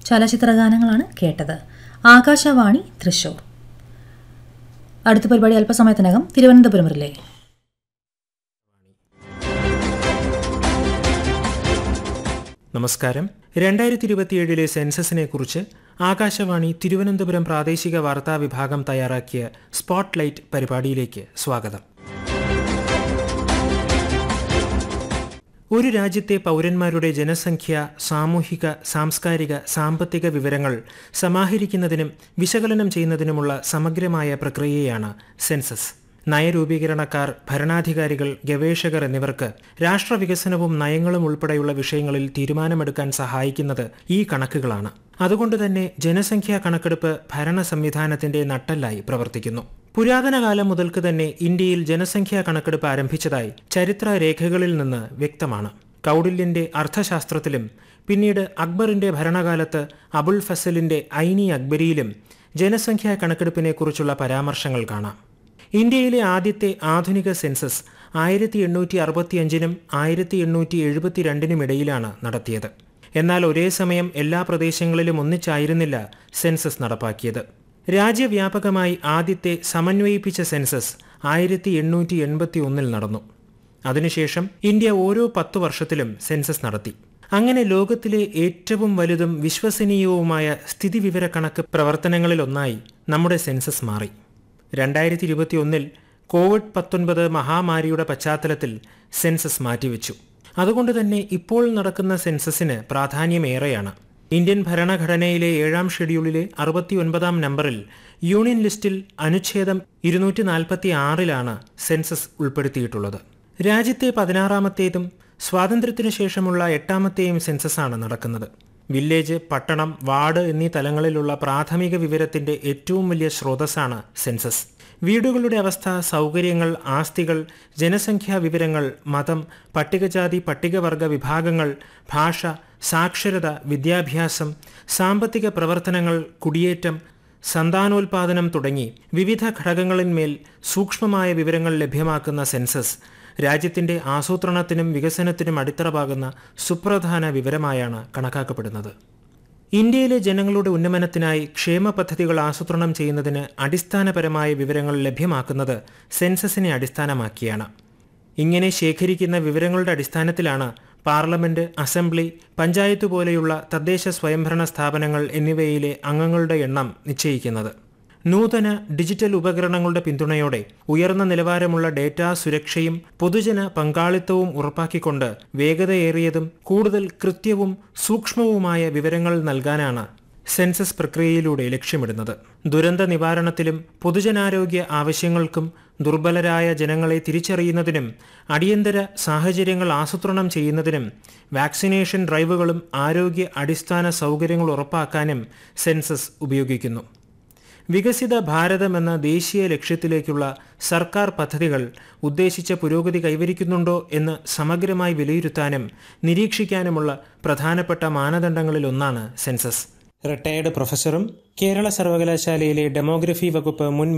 ചലച്ചിത്ര ഗാനങ്ങളാണ് കേട്ടത് ആകാശവാണി തൃശൂർ അടുത്ത പരിപാടി അല്പസമയത്തിനകം തിരുവനന്തപുരം റിലേ നമസ്കാരം രണ്ടായിരത്തി ഇരുപത്തിയേഴിലെ സെൻസസിനെ കുറിച്ച് ആകാശവാണി തിരുവനന്തപുരം പ്രാദേശിക വാർത്താ വിഭാഗം തയ്യാറാക്കിയ സ്പോട്ട്ലൈറ്റ് പരിപാടിയിലേക്ക് സ്വാഗതം ഒരു രാജ്യത്തെ പൗരന്മാരുടെ ജനസംഖ്യ സാമൂഹിക സാംസ്കാരിക സാമ്പത്തിക വിവരങ്ങൾ സമാഹരിക്കുന്നതിനും വിശകലനം ചെയ്യുന്നതിനുമുള്ള സമഗ്രമായ പ്രക്രിയയാണ് സെൻസസ് നയരൂപീകരണക്കാർ ഭരണാധികാരികൾ ഗവേഷകർ എന്നിവർക്ക് രാഷ്ട്രവികസനവും നയങ്ങളും ഉൾപ്പെടെയുള്ള വിഷയങ്ങളിൽ തീരുമാനമെടുക്കാൻ സഹായിക്കുന്നത് ഈ കണക്കുകളാണ് അതുകൊണ്ട് തന്നെ ജനസംഖ്യാ കണക്കെടുപ്പ് ഭരണ സംവിധാനത്തിന്റെ നട്ടെല്ലായി പ്രവർത്തിക്കുന്നു പുരാതന കാലം മുതൽക്ക് തന്നെ ഇന്ത്യയിൽ ജനസംഖ്യാ കണക്കെടുപ്പ് ആരംഭിച്ചതായി ചരിത്ര രേഖകളിൽ നിന്ന് വ്യക്തമാണ് കൗഡില്യന്റെ അർത്ഥശാസ്ത്രത്തിലും പിന്നീട് അക്ബറിന്റെ ഭരണകാലത്ത് അബുൾ ഫസലിന്റെ ഐനി അക്ബരിയിലും ജനസംഖ്യാ കണക്കെടുപ്പിനെക്കുറിച്ചുള്ള പരാമർശങ്ങൾ കാണാം ഇന്ത്യയിലെ ആദ്യത്തെ ആധുനിക സെൻസസ് ആയിരത്തി എണ്ണൂറ്റി അറുപത്തിയഞ്ചിനും ആയിരത്തി എണ്ണൂറ്റി എഴുപത്തിരണ്ടിനും ഇടയിലാണ് നടത്തിയത് എന്നാൽ ഒരേ സമയം എല്ലാ പ്രദേശങ്ങളിലും ഒന്നിച്ചായിരുന്നില്ല സെൻസസ് നടപ്പാക്കിയത് രാജ്യവ്യാപകമായി ആദ്യത്തെ സമന്വയിപ്പിച്ച സെൻസസ് ആയിരത്തി എണ്ണൂറ്റി എൺപത്തി ഒന്നിൽ നടന്നു അതിനുശേഷം ഇന്ത്യ ഓരോ പത്തു വർഷത്തിലും സെൻസസ് നടത്തി അങ്ങനെ ലോകത്തിലെ ഏറ്റവും വലുതും വിശ്വസനീയവുമായ സ്ഥിതിവിവര കണക്ക് പ്രവർത്തനങ്ങളിലൊന്നായി നമ്മുടെ സെൻസസ് മാറി രണ്ടായിരത്തി ഇരുപത്തിയൊന്നിൽ കോവിഡ് പത്തൊൻപത് മഹാമാരിയുടെ പശ്ചാത്തലത്തിൽ സെൻസസ് മാറ്റിവെച്ചു അതുകൊണ്ട് തന്നെ ഇപ്പോൾ നടക്കുന്ന സെൻസസിന് പ്രാധാന്യമേറെയാണ് ഇന്ത്യൻ ഭരണഘടനയിലെ ഏഴാം ഷെഡ്യൂളിലെ അറുപത്തിയൊൻപതാം നമ്പറിൽ യൂണിയൻ ലിസ്റ്റിൽ അനുച്ഛേദം ഇരുന്നൂറ്റി നാൽപ്പത്തി ആറിലാണ് സെൻസസ് ഉൾപ്പെടുത്തിയിട്ടുള്ളത് രാജ്യത്തെ പതിനാറാമത്തേതും സ്വാതന്ത്ര്യത്തിനു ശേഷമുള്ള എട്ടാമത്തെയും സെൻസസാണ് നടക്കുന്നത് വില്ലേജ് പട്ടണം വാർഡ് എന്നീ തലങ്ങളിലുള്ള പ്രാഥമിക വിവരത്തിന്റെ ഏറ്റവും വലിയ സ്രോതസ്സാണ് സെൻസസ് വീടുകളുടെ അവസ്ഥ സൗകര്യങ്ങൾ ആസ്തികൾ ജനസംഖ്യാ വിവരങ്ങൾ മതം പട്ടികജാതി പട്ടികവർഗ വിഭാഗങ്ങൾ ഭാഷ സാക്ഷരത വിദ്യാഭ്യാസം സാമ്പത്തിക പ്രവർത്തനങ്ങൾ കുടിയേറ്റം സന്താനോൽപാദനം തുടങ്ങി വിവിധ ഘടകങ്ങളിന്മേൽ സൂക്ഷ്മമായ വിവരങ്ങൾ ലഭ്യമാക്കുന്ന സെൻസസ് രാജ്യത്തിന്റെ ആസൂത്രണത്തിനും വികസനത്തിനും അടിത്തറപാകുന്ന സുപ്രധാന വിവരമായാണ് കണക്കാക്കപ്പെടുന്നത് ഇന്ത്യയിലെ ജനങ്ങളുടെ ഉന്നമനത്തിനായി ക്ഷേമ പദ്ധതികൾ ആസൂത്രണം ചെയ്യുന്നതിന് അടിസ്ഥാനപരമായ വിവരങ്ങൾ ലഭ്യമാക്കുന്നത് സെൻസസിനെ അടിസ്ഥാനമാക്കിയാണ് ഇങ്ങനെ ശേഖരിക്കുന്ന വിവരങ്ങളുടെ അടിസ്ഥാനത്തിലാണ് പാർലമെന്റ് അസംബ്ലി പഞ്ചായത്ത് പോലെയുള്ള തദ്ദേശ സ്വയംഭരണ സ്ഥാപനങ്ങൾ എന്നിവയിലെ അംഗങ്ങളുടെ എണ്ണം നിശ്ചയിക്കുന്നത് നൂതന ഡിജിറ്റൽ ഉപകരണങ്ങളുടെ പിന്തുണയോടെ ഉയർന്ന നിലവാരമുള്ള ഡേറ്റാ സുരക്ഷയും പൊതുജന പങ്കാളിത്തവും ഉറപ്പാക്കിക്കൊണ്ട് വേഗതയേറിയതും കൂടുതൽ കൃത്യവും സൂക്ഷ്മവുമായ വിവരങ്ങൾ നൽകാനാണ് സെൻസസ് പ്രക്രിയയിലൂടെ ലക്ഷ്യമിടുന്നത് ദുരന്ത നിവാരണത്തിലും പൊതുജനാരോഗ്യ ആവശ്യങ്ങൾക്കും ദുർബലരായ ജനങ്ങളെ തിരിച്ചറിയുന്നതിനും അടിയന്തര സാഹചര്യങ്ങൾ ആസൂത്രണം ചെയ്യുന്നതിനും വാക്സിനേഷൻ ഡ്രൈവുകളും ആരോഗ്യ അടിസ്ഥാന സൗകര്യങ്ങൾ ഉറപ്പാക്കാനും സെൻസസ് ഉപയോഗിക്കുന്നു വികസിത ഭാരതം എന്ന ദേശീയ ലക്ഷ്യത്തിലേക്കുള്ള സർക്കാർ പദ്ധതികൾ ഉദ്ദേശിച്ച പുരോഗതി കൈവരിക്കുന്നുണ്ടോ എന്ന് സമഗ്രമായി വിലയിരുത്താനും നിരീക്ഷിക്കാനുമുള്ള പ്രധാനപ്പെട്ട മാനദണ്ഡങ്ങളിലൊന്നാണ് സെൻസസ് റിട്ടയർഡ് പ്രൊഫസറും കേരള സർവകലാശാലയിലെ ഡെമോഗ്രഫി വകുപ്പ് മുൻ